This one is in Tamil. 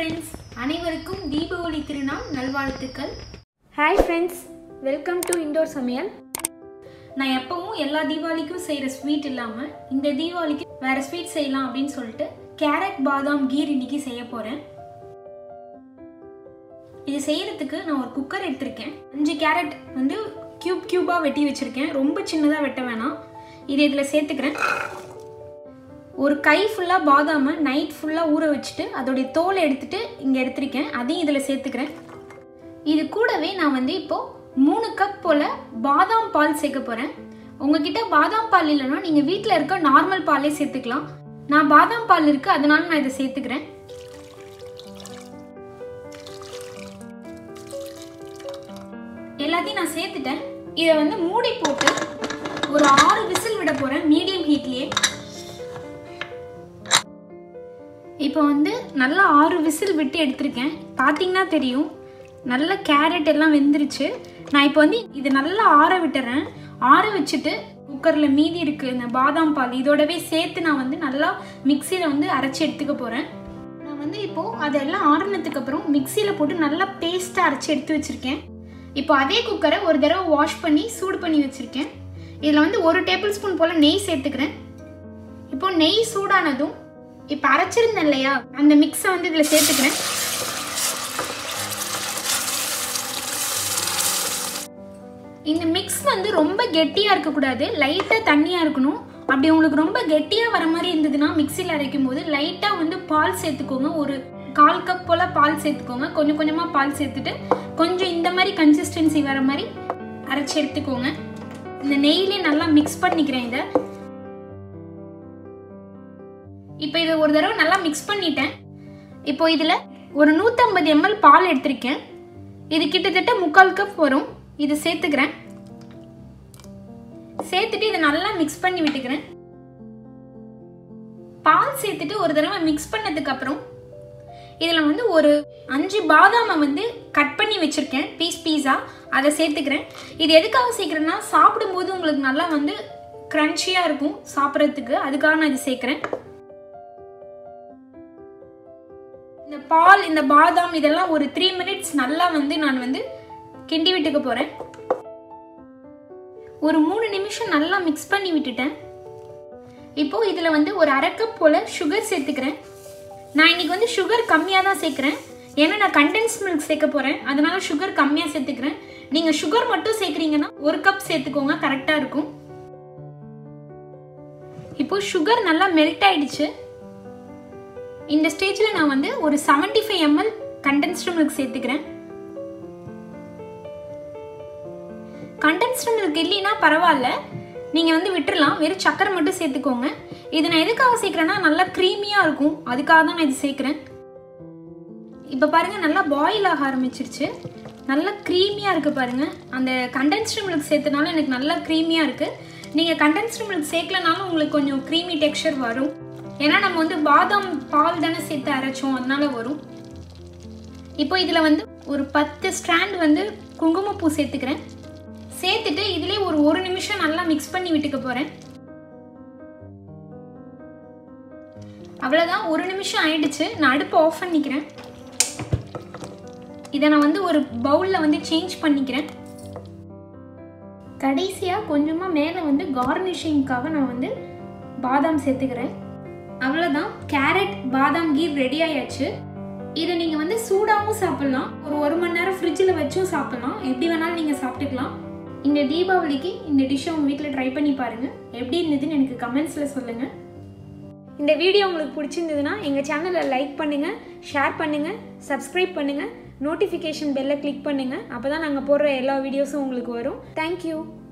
ஃப்ரெண்ட்ஸ் அனைவருக்கும் தீபாவளி திருநாள் நல்வாழ்த்துக்கள் hi friends welcome to indoor சமையல் நான் எப்பவும் எல்லா தீபாவளிக்கும் செய்கிற ஸ்வீட் இல்லாமல் இந்த தீபாவளிக்கு வேற ஸ்வீட் செய்யலாம் அப்படின்னு சொல்லிட்டு கேரட் பாதாம் கீர் இன்னைக்கு செய்ய போகிறேன் இது செய்யறதுக்கு நான் ஒரு குக்கர் எடுத்திருக்கேன் அஞ்சு கேரட் வந்து கியூப் கியூபாக வெட்டி வச்சுருக்கேன் ரொம்ப சின்னதாக வெட்ட வேணாம் இது இதில் சேர்த்துக்கிறேன் ஒரு கை ஃபுல்லாக பாதாமை நைட் ஃபுல்லாக ஊற வச்சுட்டு அதோடைய தோலை எடுத்துட்டு இங்கே எடுத்திருக்கேன் அதையும் இதில் சேர்த்துக்கிறேன் இது கூடவே நான் வந்து இப்போது மூணு கப் போல் பாதாம் பால் சேர்க்க போகிறேன் உங்ககிட்ட பாதாம் பால் இல்லைன்னா நீங்கள் வீட்டில் இருக்க நார்மல் பாலே சேர்த்துக்கலாம் நான் பாதாம் பால் இருக்குது அதனால நான் இதை சேர்த்துக்கிறேன் எல்லாத்தையும் நான் சேர்த்துட்டேன் இதை வந்து மூடி போட்டு ஒரு ஆறு விசில் விட போகிறேன் மீடியம் ஹீட்லேயே இப்போ வந்து நல்லா ஆறு விசில் விட்டு எடுத்திருக்கேன் பார்த்தீங்கன்னா தெரியும் நல்ல கேரட் எல்லாம் வெந்துருச்சு நான் இப்போ வந்து இது நல்லா ஆற விட்டுறேன் ஆற வச்சுட்டு குக்கரில் மீதி இருக்கு இந்த பாதாம் பால் இதோடவே சேர்த்து நான் வந்து நல்லா மிக்சியில் வந்து அரைச்சி எடுத்துக்க போகிறேன் நான் வந்து இப்போது அதெல்லாம் ஆறுனதுக்கு அப்புறம் மிக்சியில் போட்டு நல்லா பேஸ்ட்டாக அரைச்சி எடுத்து வச்சுருக்கேன் இப்போ அதே குக்கரை ஒரு தடவை வாஷ் பண்ணி சூடு பண்ணி வச்சுருக்கேன் இதில் வந்து ஒரு டேபிள் ஸ்பூன் போல் நெய் சேர்த்துக்கிறேன் இப்போ நெய் சூடானதும் இப்போ அரைச்சிருந்தேன் இல்லையா அந்த மிக்ஸை வந்து இதில் சேர்த்துக்கிறேன் இந்த மிக்ஸ் வந்து ரொம்ப கெட்டியாக இருக்கக்கூடாது லைட்டாக தண்ணியாக இருக்கணும் அப்படி உங்களுக்கு ரொம்ப கெட்டியாக வர மாதிரி இருந்ததுன்னா மிக்சியில் அரைக்கும் போது லைட்டாக வந்து பால் சேர்த்துக்கோங்க ஒரு கால் கப் போல் பால் சேர்த்துக்கோங்க கொஞ்சம் கொஞ்சமாக பால் சேர்த்துட்டு கொஞ்சம் இந்த மாதிரி கன்சிஸ்டன்சி வர மாதிரி அரைச்சி எடுத்துக்கோங்க இந்த நெய்லேயே நல்லா மிக்ஸ் பண்ணிக்கிறேன் இதை இப்போ இதை ஒரு தடவை நல்லா மிக்ஸ் பண்ணிட்டேன் இப்போ இதில் ஒரு நூற்றம்பது எம்எல் பால் எடுத்திருக்கேன் இது கிட்டத்தட்ட முக்கால் கப் வரும் இது சேர்த்துக்கிறேன் சேர்த்துட்டு இதை நல்லா மிக்ஸ் பண்ணி விட்டுக்கிறேன் பால் சேர்த்துட்டு ஒரு தடவை மிக்ஸ் பண்ணதுக்கு அப்புறம் இதில் வந்து ஒரு அஞ்சு பாதாமை வந்து கட் பண்ணி வச்சுருக்கேன் பீஸ் பீஸாக அதை சேர்த்துக்கிறேன் இது எதுக்காக சேர்க்குறேன்னா சாப்பிடும்போது உங்களுக்கு நல்லா வந்து க்ரன்ச்சியாக இருக்கும் சாப்பிட்றதுக்கு அதுக்காக நான் இது சேர்க்குறேன் இந்த பால் இந்த பாதாம் இதெல்லாம் ஒரு த்ரீ மினிட்ஸ் நல்லா வந்து நான் வந்து கிண்டி விட்டுக்க போகிறேன் ஒரு மூணு நிமிஷம் நல்லா மிக்ஸ் பண்ணி விட்டுட்டேன் இப்போ இதில் வந்து ஒரு அரை கப் போல் சுகர் சேர்த்துக்கிறேன் நான் இன்னைக்கு வந்து சுகர் கம்மியாக தான் சேர்க்குறேன் ஏன்னா நான் கண்டென்ஸ் மில்க் சேர்க்க போகிறேன் அதனால சுகர் கம்மியாக சேர்த்துக்கிறேன் நீங்கள் சுகர் மட்டும் சேர்க்குறீங்கன்னா ஒரு கப் சேர்த்துக்கோங்க கரெக்டாக இருக்கும் இப்போ சுகர் நல்லா மெல்ட் ஆயிடுச்சு இந்த ஸ்டேஜில் நான் வந்து ஒரு seventy five ML condensed milk சேர்த்துக்கிறேன் கண்டென்ஸ்டு மில்க் இல்லைன்னா பரவாயில்ல நீங்கள் வந்து விட்டுறலாம் வெறும் சக்கரை மட்டும் சேர்த்துக்கோங்க இது நான் எதுக்காக சேர்க்குறேன்னா நல்லா க்ரீமியாக இருக்கும் அதுக்காக தான் நான் இது சேர்க்குறேன் இப்போ பாருங்கள் நல்லா பாயில் ஆக ஆரம்பிச்சிருச்சு நல்லா க்ரீமியாக இருக்குது பாருங்கள் அந்த கண்டென்ஸ்டு மில்க் சேர்த்தனால எனக்கு நல்லா க்ரீமியாக இருக்குது நீங்கள் கண்டென்ஸ்டு மில்க் சேர்க்கலனாலும் உங்களுக்கு கொஞ்சம் க்ரீமி டெக்ஸ்சர் வரும் ஏன்னா நம்ம வந்து பாதாம் பால் தானே சேர்த்து அரைச்சோம் அதனால வரும் இப்போ இதில் வந்து ஒரு பத்து ஸ்ட்ராண்ட் வந்து குங்குமப்பூ சேர்த்துக்கிறேன் சேர்த்துட்டு இதிலே ஒரு ஒரு நிமிஷம் நல்லா மிக்ஸ் பண்ணி விட்டுக்க போகிறேன் அவ்வளோதான் ஒரு நிமிஷம் ஆயிடுச்சு நான் அடுப்பு ஆஃப் பண்ணிக்கிறேன் இதை நான் வந்து ஒரு பவுலில் வந்து சேஞ்ச் பண்ணிக்கிறேன் கடைசியாக கொஞ்சமாக மேலே வந்து கார்னிஷிங்க்காக நான் வந்து பாதாம் சேர்த்துக்கிறேன் அவ்வளோதான் கேரட் பாதாம் கீர் ரெடி ஆயாச்சு இதை நீங்கள் வந்து சூடாகவும் சாப்பிட்லாம் ஒரு ஒரு மணி நேரம் ஃப்ரிட்ஜில் வச்சும் சாப்பிட்லாம் எப்படி வேணாலும் நீங்கள் சாப்பிட்டுக்கலாம் இந்த தீபாவளிக்கு இந்த டிஷ்ஷை உங்கள் வீட்டில் ட்ரை பண்ணி பாருங்கள் எப்படி இருந்ததுன்னு எனக்கு கமெண்ட்ஸில் சொல்லுங்கள் இந்த வீடியோ உங்களுக்கு பிடிச்சிருந்ததுன்னா எங்கள் சேனலை லைக் பண்ணுங்கள் ஷேர் பண்ணுங்கள் சப்ஸ்கிரைப் பண்ணுங்கள் நோட்டிஃபிகேஷன் பெல்லை கிளிக் பண்ணுங்கள் அப்போ தான் நாங்கள் போடுற எல்லா வீடியோஸும் உங்களுக்கு வரும் தேங்க்யூ